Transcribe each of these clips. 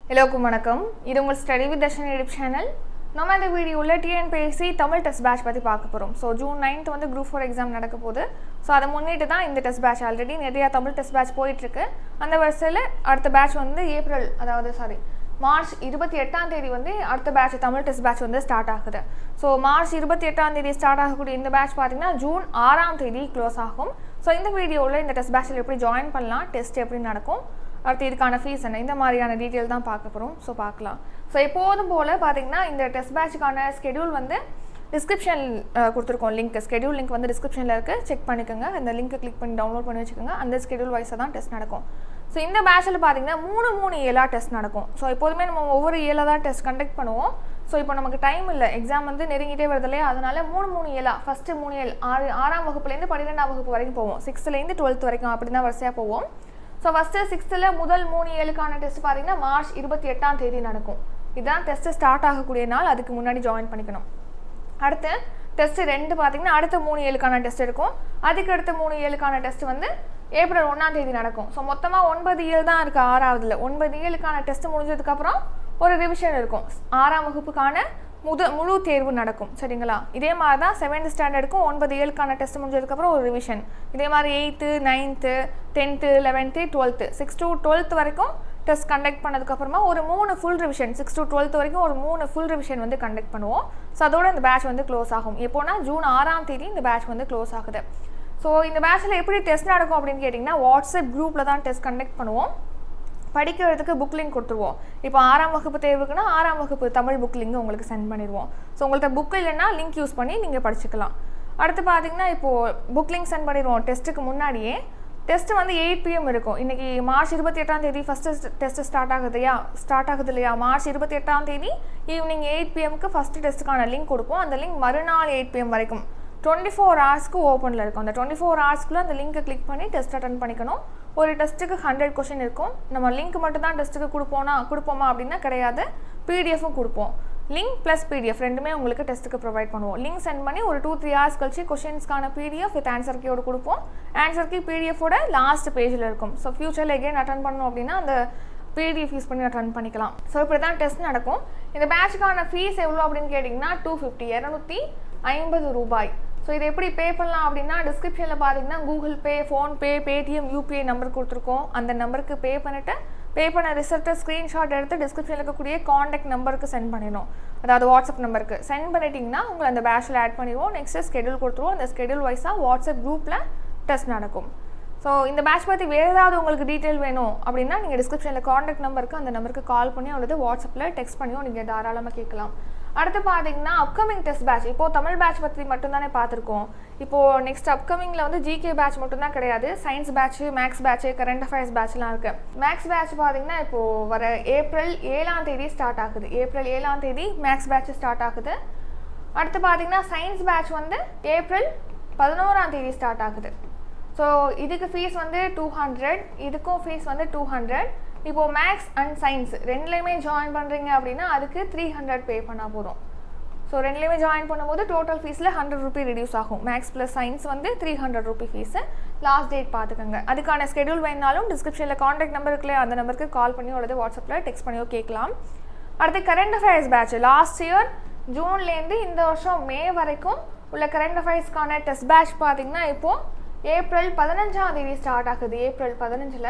எல்லோருக்கும் வணக்கம் இது உங்கள் study with Darshan YouTube channel நம்ம இந்த வீடியோவில் டிஎன்பிஎஸ்சி தமிழ் டெஸ்ட் பேட்ச் பற்றி பார்க்க போகிறோம் ஸோ ஜூன் நைன்த் வந்து குரூப் ஃபோர் எக்ஸாம் நடக்க போகுது ஸோ அதை முன்னிட்டு தான் இந்த டெஸ்ட் பேட்ச் ஆல்ரெடி நிறையா தமிழ் டெஸ்ட் பேட்ச் போயிட்டுருக்கு அந்த வரிசையில் அடுத்த பேட்ச் வந்து ஏப்ரல் அதாவது சாரி மார்ச் இருபத்தி எட்டாம் தேதி வந்து அடுத்த பேட்ச் தமிழ் டெஸ்ட் பேட்ச் வந்து ஸ்டார்ட் ஆகுது ஸோ மார்ச் இருபத்தி எட்டாம் தேதி ஸ்டார்ட் ஆகக்கூடிய இந்த பேட்ச் பார்த்தீங்கன்னா ஜூன் ஆறாம் தேதி க்ளோஸ் ஆகும் ஸோ இந்த வீடியோவில் இந்த டெஸ்ட் பேட்சில் எப்படி ஜாயின் பண்ணலாம் டெஸ்ட் எப்படி நடக்கும் அடுத்து இதுக்கான ஃபீஸ் என்ன இந்த மாதிரியான டீட்டெயில் தான் பார்க்க போகிறோம் ஸோ பார்க்கலாம் ஸோ எப்போதும் போல் பார்த்தீங்கன்னா இந்த டெஸ்ட் பேட்சுக்கான ஸ்கெடியூல் வந்து டிஸ்கிரிப்ஷன் கொடுத்துருக்கோம் லிங்க் ஸ்கெடியூல் லிங்க் வந்து டிஸ்கிரிப்ஷனில் இருக்குது செக் பண்ணிக்கோங்க அந்த லிங்க்கை கிளிக் பண்ணி டவுன்லோட் பண்ணி வச்சுக்கோங்க அந்த ஸ்கெடியூல் வைஸாக தான் டெஸ்ட் நடக்கும் ஸோ இந்த பேட்சில் பார்த்தீங்கன்னா மூணு மூணு இயலாக டெஸ்ட் நடக்கும் ஸோ எப்போதுமே நம்ம ஒவ்வொரு இயலாக தான் டெஸ்ட் கண்டக்ட் பண்ணுவோம் ஸோ இப்போ நமக்கு டைம் இல்லை எக்ஸாம் வந்து நெருங்கிட்டே வருது இல்லையா அதனால மூணு மூணு இயலா ஃபஸ்ட்டு மூணு இயல் ஆறு ஆறாம் வகுப்புலேருந்து பன்னிரெண்டாம் வகுப்பு வரைக்கும் போவோம் சிக்ஸ்த்துலேருந்து டுவெல்த் வரைக்கும் அப்படி தான் வரிசையாக போவோம் ஸோ ஃபஸ்ட்டு சிக்ஸ்த்தில் முதல் மூணு ஏழுக்கான டெஸ்ட் பார்த்தீங்கன்னா மார்ச் இருபத்தி எட்டாம் தேதி நடக்கும் இதுதான் டெஸ்ட்டு ஸ்டார்ட் ஆகக்கூடிய நாள் அதுக்கு முன்னாடி ஜாயின் பண்ணிக்கணும் அடுத்து டெஸ்ட் ரெண்டு பார்த்தீங்கன்னா அடுத்த மூணு ஏழுக்கான டெஸ்ட் இருக்கும் அதுக்கு அடுத்த மூணு ஏழுக்கான டெஸ்ட் வந்து ஏப்ரல் ஒன்றாம் தேதி நடக்கும் ஸோ மொத்தமாக ஒன்பது ஏழு தான் இருக்குது ஆறாவதுல ஒன்பது ஏழுக்கான டெஸ்ட் முடிஞ்சதுக்கப்புறம் ஒரு ரிவிஷன் இருக்கும் ஆறாம் வகுப்புக்கான முத முழு தேர்வு நடக்கும் சரிங்களா இதே மாதிரி தான் செவன்த் ஸ்டாண்டர்டுக்கும் ஒன்பது ஏழுக்கான டெஸ்ட் முடிஞ்சதுக்கப்புறம் ஒரு ரிவிஷன் இதே மாதிரி eighth ninth tenth eleventh twelfth six to twelfth வரைக்கும் டெஸ்ட் கண்டக்ட் பண்ணதுக்கப்புறமா ஒரு மூணு full revision six to twelfth வரைக்கும் ஒரு மூணு ஃபுல் ரிவிஷன் வந்து கண்டக்ட் பண்ணுவோம் ஸோ அதோட இந்த பேட்ச் வந்து க்ளோஸ் ஆகும் எப்போனா ஜூன் ஆறாம் தேதி இந்த பேட்ச் வந்து க்ளோஸ் ஆகுது ஸோ இந்த பேட்சில் எப்படி டெஸ்ட் நடக்கும் அப்படின்னு கேட்டிங்கன்னா வாட்ஸ்அப் குரூப்பில் தான் டெஸ்ட் கண்டக்ட் பண்ணுவோம் படிக்கிறதுக்கு புக் லிங்க் கொடுத்துருவோம் இப்போ ஆறாம் வகுப்பு தேர்வுக்குன்னா ஆறாம் வகுப்பு தமிழ் புக் லிங்க் உங்களுக்கு சென்ட் பண்ணிடுவோம் ஸோ உங்கள்கிட்ட புக் இல்லைன்னா லிங்க் யூஸ் பண்ணி நீங்கள் படிச்சுக்கலாம் அடுத்து பார்த்தீங்கன்னா இப்போது புக் லிங்க் சென்ட் பண்ணிடுவோம் டெஸ்ட்டுக்கு முன்னாடியே டெஸ்ட் வந்து எயிட் பிஎம் இருக்கும் இன்றைக்கி மார்ச் இருபத்தி எட்டாம் தேதி ஃபஸ்ட்டு டெஸ்ட் ஸ்டார்ட் ஆகுது இல்லையா ஸ்டார்ட் ஆகுது இல்லையா மார்ச் இருபத்தி எட்டாம் தேதி ஈவினிங் எயிட் பிஎம்க்கு ஃபஸ்ட்டு டெஸ்ட்டுக்கான லிங்க் கொடுப்போம் அந்த லிங்க் மறுநாள் எயிட் பிஎம் வரைக்கும் டுவெண்ட்டி ஃபோர் ஹவர்ஸ்க்கு ஓப்பனில் இருக்கும் அந்த டுவெண்ட்டி ஃபோர் ஹவர்ஸ்க்குள்ளே அந்த லிங்க்கை கிளிக் பண்ணி டெஸ்ட் அட்டன் பண்ணிக்கணும் ஒரு டெஸ்ட்டுக்கு ஹண்ட்ரட் கொஷின் இருக்கும் நம்ம லிங்க் மட்டும் தான் டெஸ்ட்டுக்கு கொடுப்போனா கொடுப்போமா அப்படின்னா கிடையாது பிடிஎஃப்பும் கொடுப்போம் லிங்க் ப்ளஸ் பிடிஎஃப் ரெண்டுமே உங்களுக்கு டெஸ்ட்டுக்கு ப்ரொவைட் பண்ணுவோம் லிங்க் சென்ட் பண்ணி ஒரு டூ த்ரீ ஹவர்ஸ் கழிச்சு கொஷின்ஸ்க்கான பிடிஎஃப் வித் ஆன்சர் கீயோடு கொடுப்போம் ஆன்சர் கீ பிடிஎஃபோட லாஸ்ட் பேஜில் இருக்கும் ஸோ ஃபியூச்சரில் எகெயின் அட்டன் பண்ணணும் அப்படின்னா அந்த பிடிஎஃப் யூஸ் பண்ணி அட்டன் பண்ணிக்கலாம் ஸோ இப்படி தான் டெஸ்ட் நடக்கும் இந்த பேட்சுக்கான ஃபீஸ் எவ்வளோ அப்படின்னு கேட்டிங்கன்னா டூ ஃபிஃப்டி இரநூத்தி ஐம்பது ரூபாய் ஸோ இதை எப்படி பே பண்ணலாம் அப்படின்னா டிஸ்கிரிப்ஷனில் பார்த்தீங்கன்னா Google Pay PhonePe Paytm UPI number கொடுத்துருக்கோம் அந்த நம்பருக்கு பே பண்ணிவிட்டு பே பண்ண ரிசல்ட்டை ஸ்க்ரீன்ஷாட் எடுத்து டிஸ்கிரிப்ஷனில் இருக்கக்கூடிய காண்டாக்ட் நம்பருக்கு சென்ட் பண்ணிடணும் அதாவது வாட்ஸ்அப் நம்பருக்கு சென்ட் பண்ணிட்டீங்கன்னா உங்களை அந்த பேட்சில் ஆட் பண்ணிடுவோம் நெக்ஸ்ட்டு ஸ்கெடியூல் கொடுத்துருவோம் அந்த ஸ்கெடியூல் வைஸாக வாட்ஸ்அப் குரூப்பில் டெஸ்ட் நடக்கும் ஸோ இந்த பேட்ச் பற்றி வேறு ஏதாவது உங்களுக்கு டீட்டெயில் வேணும் அப்படின்னா நீங்கள் டிஸ்கிரிப்ஷனில் காண்டாக்ட் நம்பருக்கு அந்த நம்பருக்கு கால் பண்ணி அல்லது வாட்ஸ்அப்பில் டெக்ஸ்ட் பண்ணியும் நீங்கள் தாராளமாக கேட்கலாம் அடுத்து பார்த்தீங்கன்னா அப்கமிங் டெஸ்ட் பேட்ச் இப்போது தமிழ் பேட்ச் பற்றி மட்டும்தானே பார்த்துருக்கோம் இப்போது நெக்ஸ்ட் அப்கமிங்கில் வந்து ஜிகே பேட்ச் மட்டும்தான் கிடையாது science batch maths batch current affairs பேட்ச்லாம் இருக்குது மேக்ஸ் பேட்ச் பார்த்தீங்கன்னா இப்போது வர ஏப்ரல் ஏழாம் தேதி ஸ்டார்ட் ஆகுது ஏப்ரல் ஏழாம் தேதி மேக்ஸ் பேட்ச் ஸ்டார்ட் ஆகுது அடுத்து பார்த்தீங்கன்னா சயின்ஸ் பேட்ச் வந்து ஏப்ரல் பதினோராம் தேதி ஸ்டார்ட் ஆகுது ஸோ இதுக்கு ஃபீஸ் வந்து டூ ஹண்ட்ரட் இதுக்கும் ஃபீஸ் வந்து டூ ஹண்ட்ரட் இப்போது மேக்ஸ் அண்ட் சயின்ஸ் ரெண்டுலேயுமே ஜாயின் பண்ணுறீங்க அப்படின்னா அதுக்கு த்ரீ ஹண்ட்ரட் பே பண்ணால் போதும் ஸோ ரெண்டுலேயுமே ஜாயின் பண்ணும்போது டோட்டல் ஃபீஸில் ஹண்ட்ரட் ருபி ரெடியூஸ் ஆகும் மேக்ஸ் ப்ளஸ் சயின்ஸ் வந்து three hundred rupee fees last date பார்த்துக்கோங்க அதுக்கான ஸ்கெடியூல் வேணாலும் டிஸ்கிரிப்ஷனில் காண்டாக்ட் நம்பர் இருக்குல்லையே அந்த நம்பருக்கு கால் பண்ணி அல்லது வாட்ஸ்அப்பில் டெக்ஸ்ட் பண்ணியோ கேட்கலாம் அடுத்து current affairs batch last year ஜூன்லேருந்து இந்த வருஷம் மே வரைக்கும் உள்ள கரண்ட் அஃபேர்ஸ்க்கான டெஸ்ட் பேட்ச் பார்த்தீங்கன்னா இப்போது ஏப்ரல் பதினஞ்சாம் தேதி ஸ்டார்ட் ஆகுது ஏப்ரல் பதினஞ்சில்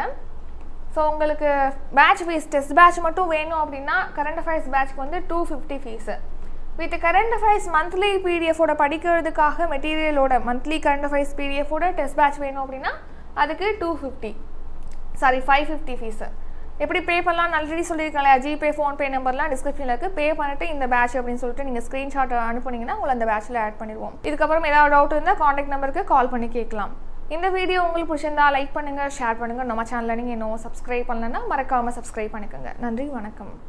ஸோ உங்களுக்கு பேட்ச் ஃபீஸ் டெஸ்ட் பேட்ச் மட்டும் வேணும் அப்படின்னா கரண்ட் அஃபேர்ஸ் பேட்ச்க்கு வந்து two fifty fees with current affairs monthly பிடிஎஃபோட படிக்கிறதுக்காக மெட்டீரியலோட மந்த்லி கரண்ட் அஃபேர்ஸ் பிடிஎஃபோட டெஸ்ட் பேட்ச் வேணும் அப்படின்னா அதுக்கு two fifty sorry five fifty fees எப்படி பே பண்ணலாம் ஆல்ரெடி சொல்லியிருக்கேன் ஜிபே ஃபோன்பே நம்பர்லாம் டிஸ்கிரிப்ஷனில் இருக்குது பே பண்ணிட்டு இந்த பேட்ச் அப்படின்னு சொல்லிட்டு நீங்கள் ஸ்க்ரீன்ஷாட் அனுப்புனீங்கன்னா உங்களை அந்த பேட்சில் ஆட் பண்ணிடுவோம் இதுக்கப்புறம் ஏதாவது டவுட் இருந்தால் காண்டாக்ட் நம்பருக்கு கால் பண்ணி கேட்கலாம் இந்த வீடியோ உங்களுக்கு பிடிச்சிருந்தா லைக் பண்ணுங்கள் ஷேர் பண்ணுங்கள் நம்ம சேனலில் நீங்கள் இன்னும் சப்ஸ்கிரைப் பண்ணலன்னா மறக்காமல் சப்ஸ்கிரைப் பண்ணிக்கோங்க நன்றி வணக்கம்